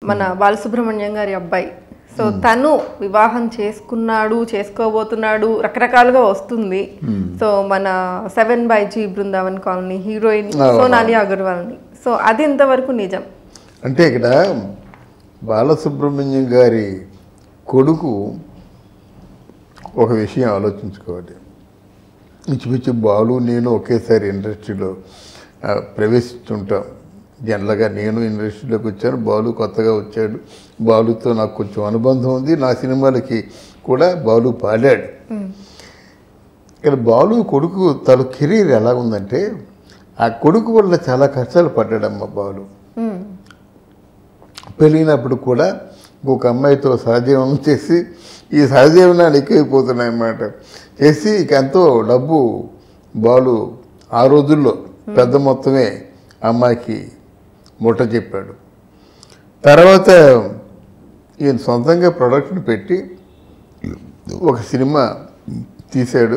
మన బాలసుబ్రహ్మణ్యం గారి అబ్బాయి సో తను వివాహం చేసుకున్నాడు చేసుకోబోతున్నాడు రకరకాలుగా వస్తుంది సో మన seven by G Brindavan colony heroine Sonali అగర్వాల్ని సో అది ఎంతవరకు నిజం అంటే ఇక్కడ బాలసుబ్రహ్మణ్యం గారి కొడుకు ఒక విషయం ఆలోచించుకోవాలి ఇంచుమించు బాలు నేను ఒకేసారి ఇండస్ట్రీలో ఆ, ప్రవేశిస్తుంటాం జనరల్గా నేను ఇండస్ట్రీలోకి వచ్చాను బాలు కొత్తగా వచ్చాడు బాలుతో నాకు కొంచెం అనుబంధం ఉంది నా సినిమాలకి కూడా బాలు పాడాడు ఇక్కడ బాలు కొడుకు తన కెరీర్ ఎలా ఉందంటే ఆ కొడుకు వల్ల చాలా కష్టాలు పడ్డాడమ్మ బాలు మ్మ్. పెళ్ళినప్పుడు కూడా ఒక అమ్మాయితో సహజీవనం చేసి ఈ సహజీవనాలు ఎక్కువైపోతున్నాయి అన్నమాట చేసి ఇక ఎంతో డబ్బు బాలు ఆ రోజుల్లో పెద్ద మొత్తమే అమ్మాయికి ముట్ట చెప్పాడు తర్వాత ఈయన సొంతంగా ప్రొడక్ట్ని పెట్టి ఒక సినిమా తీశాడు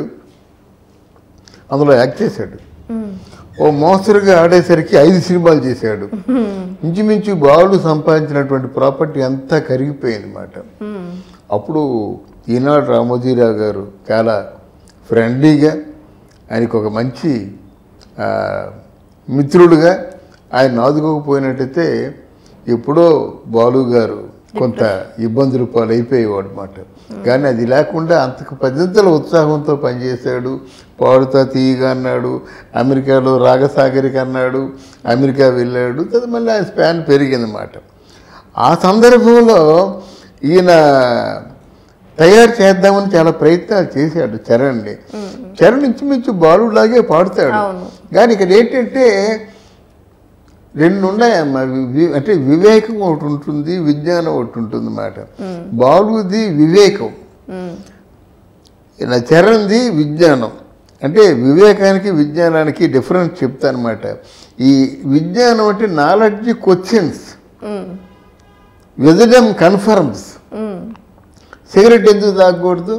అందులో యాక్ట్ చేశాడు ఓ మోస్తరుగా ఆడేసరికి ఐదు సినిమాలు చేశాడు ఇంచుమించు బాలు సంపాదించినటువంటి ప్రాపర్టీ అంతా కరిగిపోయింది అన్నమాట మ్మ్. అప్పుడు ఈనాడు రామోజీరావు గారు చాలా ఫ్రెండ్లీగా ఆయనకు ఒక మంచి ఆ, మిత్రుడుగా ఆయన ఆదుకోకపోయినట్టయితే ఎప్పుడో బాలు గారు కొంత ఇబ్బందులు పాలైపోయేవాడు అనమాట కానీ అది లేకుండా అంతకు పద్ధతుల ఉత్సాహంతో పనిచేశాడు పాడుతా తీయగా అన్నాడు అమెరికాలో రాగసాగరిక అన్నాడు అమెరికా వెళ్ళాడు తర్వాత మళ్ళీ ఆయన స్పాన్ పెరిగిందన్నమాట ఆ సందర్భంలో ఈయన తయారు చేద్దామని చాలా ప్రయత్నాలు చేశాడు చరణ్ని చరణ్ ఇంచుమించు బాలులాగే పాడుతాడు అవును. కానీ ఇక్కడ ఏంటంటే రెండు ఉన్నాయమ్మా వి- వి- అంటే వివేకం ఒకటి ఉంటుంది విజ్ఞానం ఒకటి ఉంటుంది అన్నమాట బాలుది వివేకం మ్మ్. ఇలా చరణ్ది విజ్ఞానం అంటే వివేకానికి విజ్ఞానానికి డిఫరెన్స్ చెప్తానమాట ఈ విజ్ఞానం అంటే నాలెడ్జ్ క్వశ్చన్స్ మ్మ్. విజడమ్ కన్ఫర్మ్స్ మ్మ్. సిగరెట్ ఎందుకు తాగకూడదు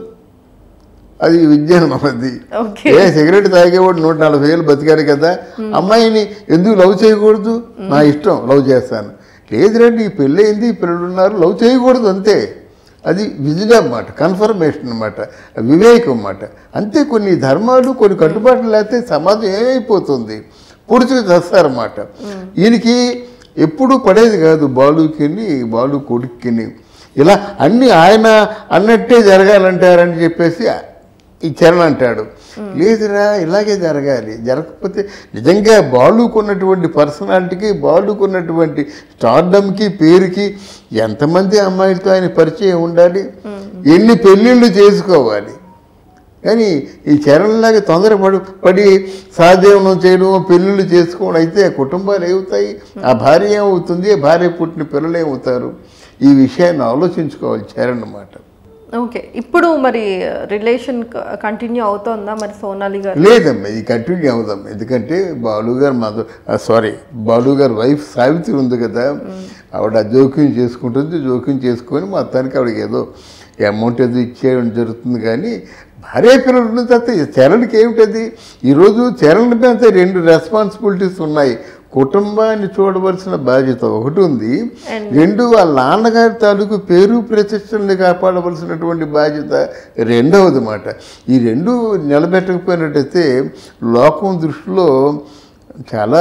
అది విజ్ఞానం అది ఓకే ఏ సిగరెట్ తాగేవాడు నూట నలభై ఏళ్ళు బతికాడు కదా అమ్మాయిని ఎందుకు లవ్ చేయకూడదు నా ఇష్టం లవ్ చేస్తాను లేదురండి ఈ పెళ్ళి అయింది ఈ పిల్లలు ఉన్నారు లవ్ చేయకూడదు అంతే అది విజిడ అన్నమాట కన్ఫర్మేషన్ అన్నమాట వివేకం అన్నమాట అంతే కొన్ని ధర్మాలు కొన్ని కట్టుబాట్లు లేకపోతే సమాజం ఏమైపోతుంది పుడుచుకు చేస్తారన్నమాట ఈయనకి ఎప్పుడు పడేది కాదు బాలుకిని బాలు కొడుక్కిని ఇలా అన్ని ఆయన అన్నట్టే జరగాలంటారని చెప్పేసి ఈ చరణ్ అంటాడు లేదురా ఇలాగే జరగాలి జరగకపోతే నిజంగా బాలుకున్నటువంటి పర్సనాలిటీకి బాలుకున్నటువంటి స్టార్డమ్కి పేరుకి ఎంతమంది అమ్మాయిలతో ఆయన పరిచయం ఉండాలి ఎన్ని పెళ్ళిళ్ళు చేసుకోవాలి కానీ ఈ చరణ్లాగా తొందరపడి పడి సాధ్యనం చేయడం పెళ్ళిళ్ళు చేసుకోవడం అయితే ఆ కుటుంబాలు ఏమవుతాయి ఆ భార్య ఏమవుతుంది ఆ భార్య పుట్టిన పిల్లలు ఏమవుతారు ఈ విషయాన్ని ఆలోచించుకోవాలి చరణ్ అన్నమాట ఓకే ఇప్పుడు మరి రిలేషన్ కంటిన్యూ అవుతోందా మరి సోనాలి గారు లేదమ్మా ఇది కంటిన్యూ అవుదాం ఎందుకంటే బాలు గారు మాతో సారీ బాలు గారు వైఫ్ సావిత్రి ఉంది కదా ఆవిడ జోక్యం చేసుకుంటుంది జోక్యం చేసుకొని మొత్తానికి ఆవిడకి ఏదో అమౌంట్ ఏదో ఇచ్చేయడం జరుగుతుంది కానీ భార్య పిల్లలు ఉన్న తర్వాత చరణ్కి ఏమిటది ఈరోజు చరణ్ మీద రెండు రెస్పాన్సిబిలిటీస్ ఉన్నాయి కుటుంబాన్ని చూడవలసిన బాధ్యత ఒకటి ఉంది రెండు వాళ్ళ నాన్నగారి తాలూకు పేరు ప్రతిష్టల్ని కాపాడవలసినటువంటి బాధ్యత రెండవది మాట ఈ రెండు నిలబెట్టకపోయినట్టయితే లోకం దృష్టిలో చాలా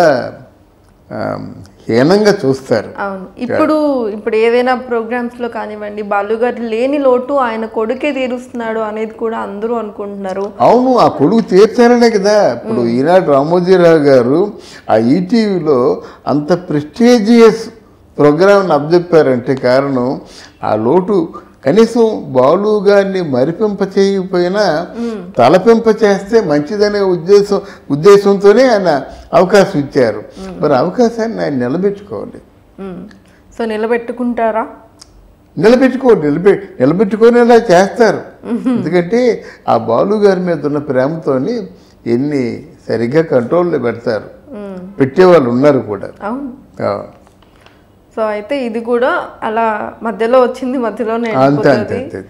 ఆ, హీనంగా చూస్తారు అవును ఇప్పుడు ఇప్పుడు ఏవైనా ప్రోగ్రామ్స్ లో కానివ్వండి బాలు గారు లేని లోటు ఆయన కొడుకే తీరుస్తున్నాడు అనేది కూడా అందరూ అనుకుంటున్నారు అవును ఆ కొడుకు తీర్చారనే కదా ఇప్పుడు ఈనాడు రామోజీరావు గారు ఆ ఈటీవీలో అంత ప్రెస్టీజియస్ ప్రోగ్రామ్ని అప్పచెప్పారంటే కారణం ఆ లోటు కనీసం బాలు గారిని మరిపింప చేయకపోయినా తలపింప చేస్తే మంచిదనే ఉద్దేశం ఉద్దేశంతోనే ఆయన అవకాశం ఇచ్చారు మరి అవకాశాన్ని ఆయన నిలబెట్టుకోవాలి మ్మ్. సో నిలబెట్టుకుంటారా నిలబెట్టుకో నిలబె నిలబెట్టుకునేలా చేస్తారు ఎందుకంటే ఆ బాలు గారి మీద ఉన్న ప్రేమతోని ఎన్ని సరిగ్గా కంట్రోల్లో పెడతారు మ్మ్. పెట్టేవాళ్ళు ఉన్నారు కూడా అవును ఆ, సో అయితే ఇది కూడా అలా మధ్యలో వచ్చింది మధ్యలోనే అంతే అంతే వెళ్ళిపోతుంది అంతే అంతే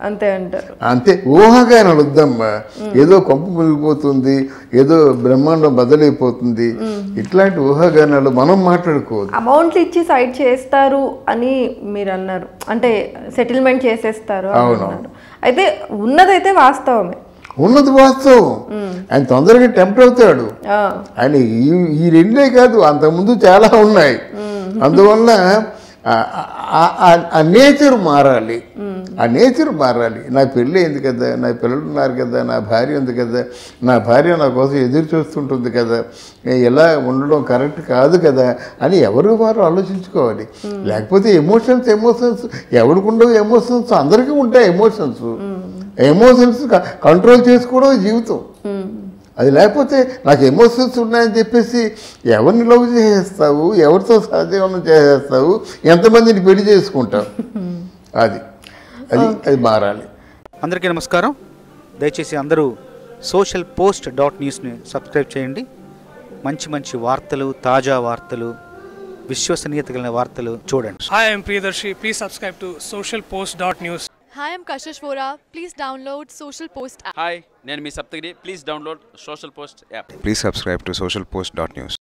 అంతే అంటారు అంతే ఊహాగానాలు వద్దమ్మా ఏదో కొంప మునిగిపోతుంది ఏదో బ్రహ్మాండం బదలైపోతుంది ఇట్లాంటి ఊహాగానాలు మనం మాట్లాడుకోవద్దు అమౌంట్లు ఇచ్చి సైడ్ చేస్తారు అని మీరు అన్నారు అంటే సెటిల్మెంట్ చేసేస్తారు అని అవును. అన్నారు అయితే ఉన్నదైతే వాస్తవమే ఉన్నది వాస్తవం ఆయన తొందరగా టెంప్ట్ అవుతాడు ఆ, ఆయన ఈ ఈ రెండే కాదు అంతకుముందు చాలా ఉన్నాయి అందువల్ల ఆ- ఆ- ఆ- ఆ నేచర్ మారాలి ఆ నేచర్ మారాలి నా పెళ్ళి అయింది కదా నా పిల్లలు ఉన్నారు కదా నా భార్య ఉంది కదా నా భార్య నా కోసం ఎదురు చూస్తుంటుంది కదా నేను ఇలా ఉండడం కరెక్ట్ కాదు కదా అని ఎవరు వారు ఆలోచించుకోవాలి లేకపోతే ఎమోషన్స్ ఎమోషన్స్ ఎవరికి ఉండవు ఎమోషన్స్ అందరికీ ఉంటాయి ఎమోషన్స్ ఎమోషన్స్ కంట్రోల్ చేసుకోవడం జీవితం ఉమ్, అది లేకపోతే నాకు ఎమోషన్స్ ఉన్నాయని చెప్పేసి ఎవరిని లవ్ చేసేస్తావు ఎవరితో సహజీవనం చేసేస్తావు ఎంతమందిని పెళ్లి చేసుకుంటావు అది అది అది మారాలి అందరికీ నమస్కారం దయచేసి అందరూ సోషల్ పోస్ట్ డాట్ న్యూస్ని సబ్స్క్రైబ్ చేయండి మంచి మంచి వార్తలు తాజా వార్తలు విశ్వసనీయత కలిగిన వార్తలు చూడండి Hi, I'm Priyadarshi. Please subscribe to socialpost.news. Hi, I'm Kashish Vora. Please download Social Post app. Hi నేను మీ Saptagiri please download social post app Please subscribe to socialpost.news.